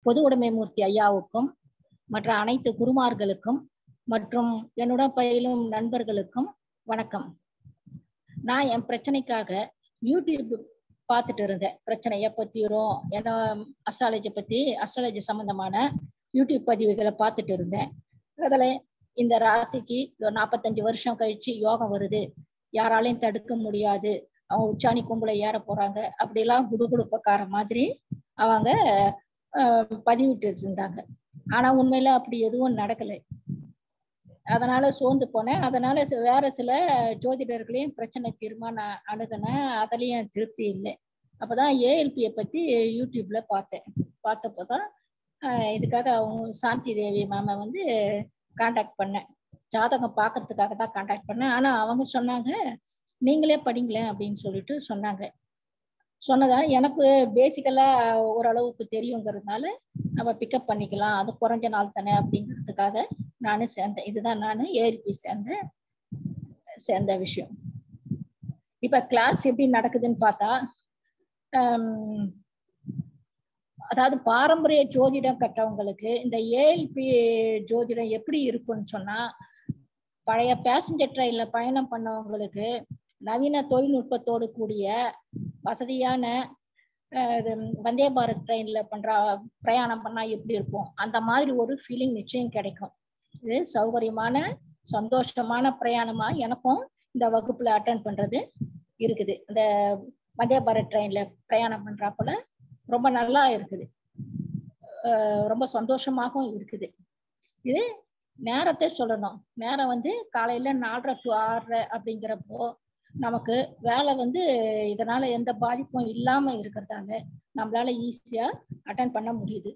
பொது உடைமைமூர்த்தி ஐயாவுக்கும் மற்ற அனைத்து குருமார்களுக்கும் மற்றும் என்னுடன் பயிலும் நண்பர்களுக்கும் வணக்கம் நான் என் பிரச்சனைக்காக யூடியூப் பார்த்துட்டு இருந்தேன் பிரச்சனை எப்போ தீரும் ஏன்னா அஸ்ட்ராலஜி பத்தி அஸ்ட்ராலஜி சம்பந்தமான யூடியூப் பதிவுகளை பார்த்துட்டு இருந்தேன் அதில் இந்த ராசிக்கு நாற்பத்தஞ்சு வருஷம் கழிச்சு யோகம் வருது யாராலையும் தடுக்க முடியாது அவங்க உச்சாணி கும்பல ஏற போறாங்க அப்படிலாம் குடுகுடுப்பக்கார மாதிரி அவங்க பதிவிட்டு இருந்தாங்க ஆனா உண்மையில அப்படி எதுவும் நடக்கலை அதனால சோர்ந்து போனேன் அதனால வேற சில ஜோதிடர்களையும் பிரச்சனை தீர்மா நான் அணுகினேன் அதுலயும் திருப்தி இல்லை அப்பதான் ஏஎல்பியை பத்தி யூடியூப்ல பார்த்தேன் பார்த்தப்போதான் இதுக்காக அவங்க சாந்தி தேவி மேம வந்து காண்டாக்ட் பண்ணேன் ஜாதகம் பார்க்கறதுக்காக தான் காண்டாக்ட் பண்ணேன் ஆனா அவங்க சொன்னாங்க நீங்களே படிங்களேன் அப்படின்னு சொல்லிட்டு சொன்னாங்க சொன்னதால எனக்கு பேசிக்கலா ஓரளவுக்கு தெரியுங்கிறதுனால நம்ம பிக்கப் பண்ணிக்கலாம் அது குறைஞ்ச நாள் தானே அப்படிங்கிறதுக்காக நானும் சேர்ந்தேன் இதுதான் நான் ஏஎல்பி சேர்ந்த சேர்ந்த விஷயம் இப்ப கிளாஸ் எப்படி நடக்குதுன்னு பார்த்தா அதாவது பாரம்பரிய ஜோதிடம் கற்றவங்களுக்கு இந்த ஏஎல்பி ஜோதிடம் எப்படி இருக்குன்னு சொன்னா பழைய பேசஞ்சர் ட்ரெயின்ல பயணம் பண்ணவங்களுக்கு நவீன தொழில்நுட்பத்தோடு கூடிய வசதியான வந்தே பாரத் ட்ரெயின்ல பண்ற பிரயாணம் பண்ணா எப்படி இருக்கும் அந்த மாதிரி ஒரு ஃபீலிங் நிச்சயம் கிடைக்கும் இது சௌகரியமான சந்தோஷமான பிரயாணமா எனக்கும் இந்த வகுப்புல அட்டன் பண்றது இருக்குது இந்த வந்தே பாரத் ட்ரெயின்ல பிரயாணம் பண்றாப்புல ரொம்ப நல்லா இருக்குது ரொம்ப சந்தோஷமாகவும் இருக்குது இது நேரத்தை சொல்லணும் நேரம் வந்து காலையில நாலரை டு ஆறரை அப்படிங்கிறப்போ நமக்கு வேலை வந்து இதனால எந்த பாதிப்பும் இல்லாம இருக்கிறதால நம்மளால ஈஸியா அட்டன் பண்ண முடியுது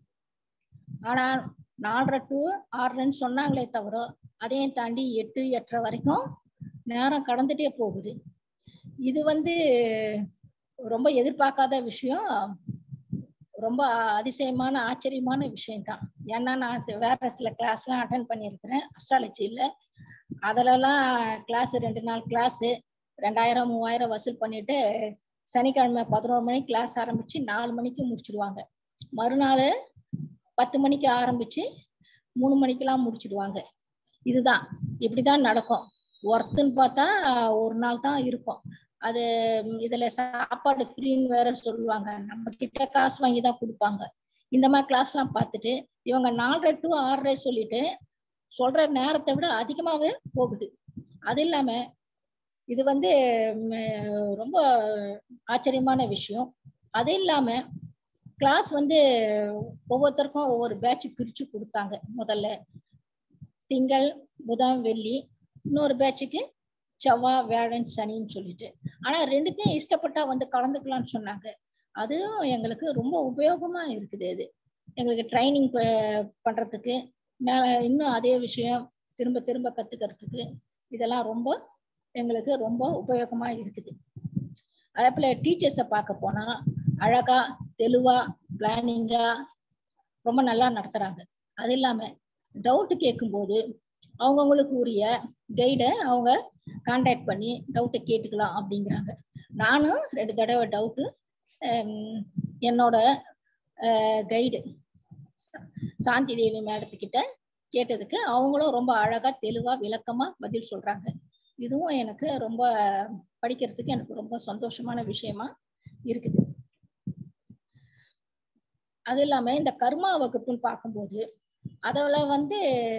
ஆனா நாலரை டு ஆறரைன்னு சொன்னாங்களே தவிர அதையும் தாண்டி எட்டு எட்டரை வரைக்கும் நேரம் கடந்துட்டே போகுது இது வந்து ரொம்ப எதிர்பார்க்காத விஷயம் ரொம்ப அதிசயமான ஆச்சரியமான விஷயம்தான் ஏன்னா நான் வேற சில கிளாஸ்லாம் அட்டன் பண்ணியிருக்கிறேன் அஸ்ட்ராலஜியில் அதிலலாம் கிளாஸ் ரெண்டு நாள் கிளாஸு ரெண்டாயிரம் மூவாயிரம் வசூல் பண்ணிட்டு சனிக்கிழமை பதினோரு மணிக்கு கிளாஸ் ஆரம்பிச்சு நாலு மணிக்கு முடிச்சிடுவாங்க மறுநாள் பத்து மணிக்கு ஆரம்பிச்சு மூணு மணிக்கெல்லாம் முடிச்சிடுவாங்க இதுதான் இப்படிதான் நடக்கும் ஒர்த்துன்னு பார்த்தா ஒரு நாள் தான் இருக்கும் அது இதுல சாப்பாடு ஃப்ரீன்னு வேற சொல்லுவாங்க நம்ம கிட்ட காசு வாங்கி தான் கொடுப்பாங்க இந்த மாதிரி கிளாஸ் எல்லாம் பார்த்துட்டு இவங்க நாலரை டு ஆறரை சொல்லிட்டு சொல்ற நேரத்தை விட அதிகமாவே போகுது அது இல்லாம இது வந்து ரொம்ப ஆச்சரியமான விஷயம் அது இல்லாம கிளாஸ் வந்து ஒவ்வொருத்தருக்கும் ஒவ்வொரு பேட்ச் பிரிச்சு கொடுத்தாங்க முதல்ல திங்கள் புதன் வெள்ளி இன்னொரு பேட்சுக்கு செவ்வாய் வேழன் சனின்னு சொல்லிட்டு ஆனா ரெண்டுத்தையும் இஷ்டப்பட்டா வந்து கலந்துக்கலாம்னு சொன்னாங்க அதுவும் எங்களுக்கு ரொம்ப உபயோகமா இருக்குது அது எங்களுக்கு ட்ரைனிங் பண்றதுக்கு மேல இன்னும் அதே விஷயம் திரும்ப திரும்ப கத்துக்கிறதுக்கு இதெல்லாம் ரொம்ப எங்களுக்கு ரொம்ப உபயோகமா இருக்குது அதே போல டீச்சர்ஸை பார்க்க போனா அழகா தெளிவா பிளானிங்கா ரொம்ப நல்லா நடத்துறாங்க அது இல்லாம டவுட் கேட்கும்போது அவங்கவுங்களுக்கு உரிய கைடை அவங்க கான்டாக்ட் பண்ணி டவுட்டை கேட்டுக்கலாம் அப்படிங்கிறாங்க நானும் ரெண்டு தடவை டவுட்டு என்னோட கைடு சாந்தி தேவி மேடத்துக்கிட்ட கேட்டதுக்கு அவங்களும் ரொம்ப அழகா தெளிவா விளக்கமா பதில் சொல்றாங்க இதுவும் எனக்கு ரொம்ப படிக்கிறதுக்கு எனக்கு ரொம்ப சந்தோஷமான விஷயமா இருக்குது அது இல்லாம இந்த கர்மா வகுப்புன்னு பார்க்கும்போது அதில் வந்து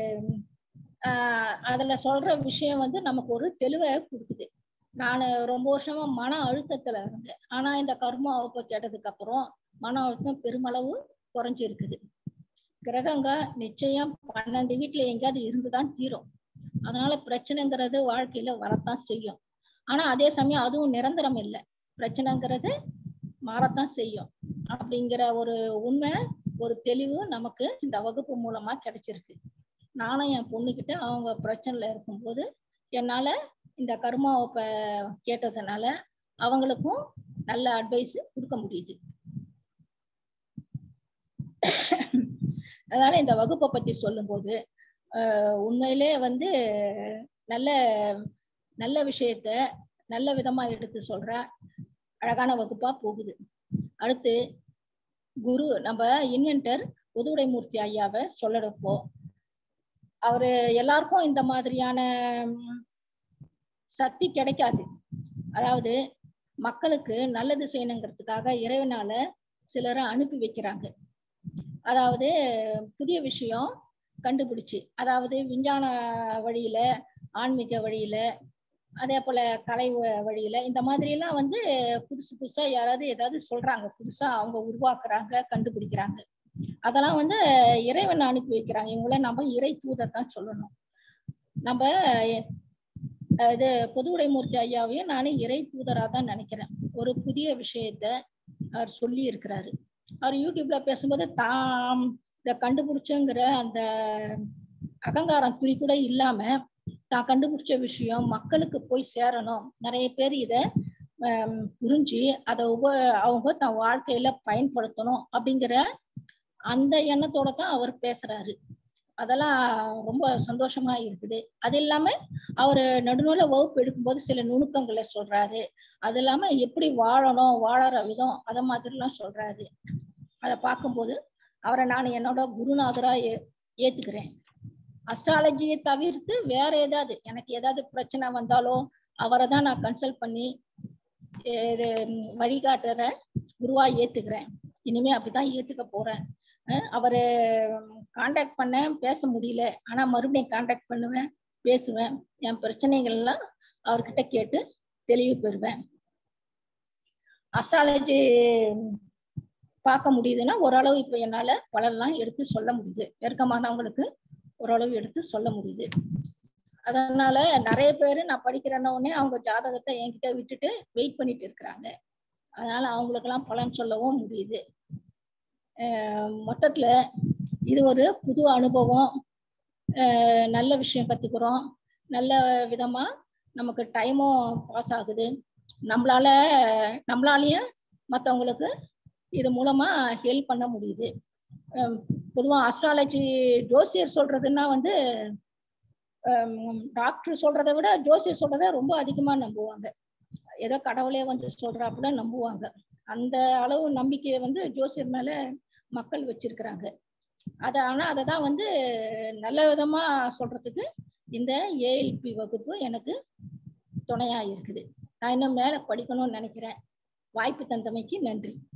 அதுல சொல்ற விஷயம் வந்து நமக்கு ஒரு தெளிவை கொடுக்குது நான் ரொம்ப வருஷமா மன அழுத்தத்துல இருந்தேன் ஆனா இந்த கர்மா வகுப்பை கேட்டதுக்கு அப்புறம் மன அழுத்தம் பெருமளவு குறைஞ்சிருக்குது கிரகங்க நிச்சயம் பன்னெண்டு வீட்டுல எங்கேயாவது இருந்துதான் தீரும் அதனால பிரச்சனைங்கிறது வாழ்க்கையில வரத்தான் செய்யும் ஆனா அதே சமயம் அதுவும் நிரந்தரம் இல்லை பிரச்சனைங்கிறது மாறத்தான் செய்யும் அப்படிங்கிற ஒரு உண்மை ஒரு தெளிவு நமக்கு இந்த வகுப்பு மூலமா கிடைச்சிருக்கு நானும் என் பொண்ணுகிட்ட அவங்க பிரச்சனைல இருக்கும்போது என்னால இந்த கர்மாவை கேட்டதுனால அவங்களுக்கும் நல்ல அட்வைஸ் கொடுக்க முடியுது அதனால இந்த வகுப்பை பத்தி சொல்லும்போது உண்மையிலே வந்து நல்ல நல்ல விஷயத்த நல்ல விதமா எடுத்து சொல்ற அழகான வகுப்பா போகுது அடுத்து குரு நம்ம இன்வென்டர் புதுவுடைமூர்த்தி ஐயாவை சொல்லடப்போ அவரு எல்லாருக்கும் இந்த மாதிரியான ம், சக்தி கிடைக்காது அதாவது மக்களுக்கு நல்லது செய்யணுங்கிறதுக்காக இறைவனால சிலரை அனுப்பி வைக்கிறாங்க அதாவது புதிய விஷயம் கண்டுபிடிச்சு அதாவது விஞ்ஞான வழியில ஆன்மீக வழியில அதே போல கலை வ- வழியில இந்த மாதிரி எல்லாம் வந்து புதுசு புதுசா யாராவது ஏதாவது சொல்றாங்க புதுசா அவங்க உருவாக்குறாங்க கண்டுபிடிக்கிறாங்க அதெல்லாம் வந்து இறைவன் அனுப்பி வைக்கிறாங்க இவங்கள நம்ம இறை தூதர் தான் சொல்லணும் நம்ம அஹ், இது பொதுவுடைமூர்த்தி ஐயாவையும் நானும் இறை தூதரா தான் நினைக்கிறேன் ஒரு புதிய விஷயத்த அவர் சொல்லி இருக்கிறாரு அவர் யூடியூப்ல பேசும்போது தாம் இதை கண்டுபிடிச்சுங்கிற அந்த அகங்காரம் துளி கூட இல்லாம தான் கண்டுபிடிச்ச விஷயம் மக்களுக்கு போய் சேரணும் நிறைய பேர் இத ஆம், புரிஞ்சு அதை உப அவங்க தன் வாழ்க்கையில பயன்படுத்தணும் அப்படிங்கிற அந்த எண்ணத்தோட தான் அவர் பேசுறாரு அதெல்லாம் ரொம்ப சந்தோஷமா இருக்குது அது இல்லாம அவர் நடுநூல வகுப்பு எடுக்கும்போது சில நுணுக்கங்களை சொல்றாரு அது இல்லாம எப்படி வாழணும் வாழற விதம் அத மாதிரிலாம் சொல்றாரு அதை பார்க்கும்போது அவரை நான் என்னோட குருநாதரா ஏ ஏத்துக்கிறேன் அஸ்ட்ராலஜியை தவிர்த்து வேற ஏதாவது எனக்கு ஏதாவது பிரச்சனை வந்தாலோ அவரை தான் நான் கன்சல்ட் பண்ணி எ- இது ம், வழிகாட்டுற குருவா ஏத்துக்கிறேன் இனிமே அப்படிதான் ஏத்துக்க போறேன் அஹ் அவரு காண்டாக்ட் பண்ணேன் பேச முடியல ஆனா மறுபடியும் காண்டாக்ட் பண்ணுவேன் பேசுவேன் என் பிரச்சனைகள் எல்லாம் அவர்கிட்ட கேட்டு தெளிவு பெறுவேன் அஸ்ட்ராலஜி பார்க்க முடியுதுன்னா ஓரளவு இப்ப என்னால பலன்லாம் எடுத்து சொல்ல முடியுது நெருக்கமானவங்களுக்கு ஓரளவு எடுத்து சொல்ல முடியுது அதனால நிறைய பேர் நான் படிக்கிறேன்ன உடனே அவங்க ஜாதகத்தை என்கிட்ட விட்டுட்டு வெயிட் பண்ணிட்டு இருக்கிறாங்க அதனால அவங்களுக்கெல்லாம் பலன் சொல்லவும் முடியுது அஹ் மொத்தத்துல இது ஒரு புது அனுபவம் அஹ் நல்ல விஷயம் கத்துக்கிறோம் நல்ல விதமா நமக்கு டைமும் பாஸ் ஆகுது நம்மளால நம்மளாலையும் மற்றவங்களுக்கு இது மூலமா ஹெல்ப் பண்ண முடியுது அஹ் பொதுவா அஸ்ட்ராலஜி ஜோசியர் சொல்றதுன்னா வந்து டாக்டர் சொல்றதை விட ஜோசியர் சொல்றத ரொம்ப அதிகமா நம்புவாங்க ஏதோ கடவுளே வந்து சொல்றாப்புல நம்புவாங்க அந்த அளவு நம்பிக்கையை வந்து ஜோசியர் மேல மக்கள் வச்சிருக்கிறாங்க அத ஆனா அதை தான் வந்து நல்ல விதமா சொல்றதுக்கு இந்த ஏஎல்பி வகுப்பு எனக்கு துணையா இருக்குது நான் இன்னும் மேல படிக்கணும்னு நினைக்கிறேன் வாய்ப்பு தந்தமைக்கு நன்றி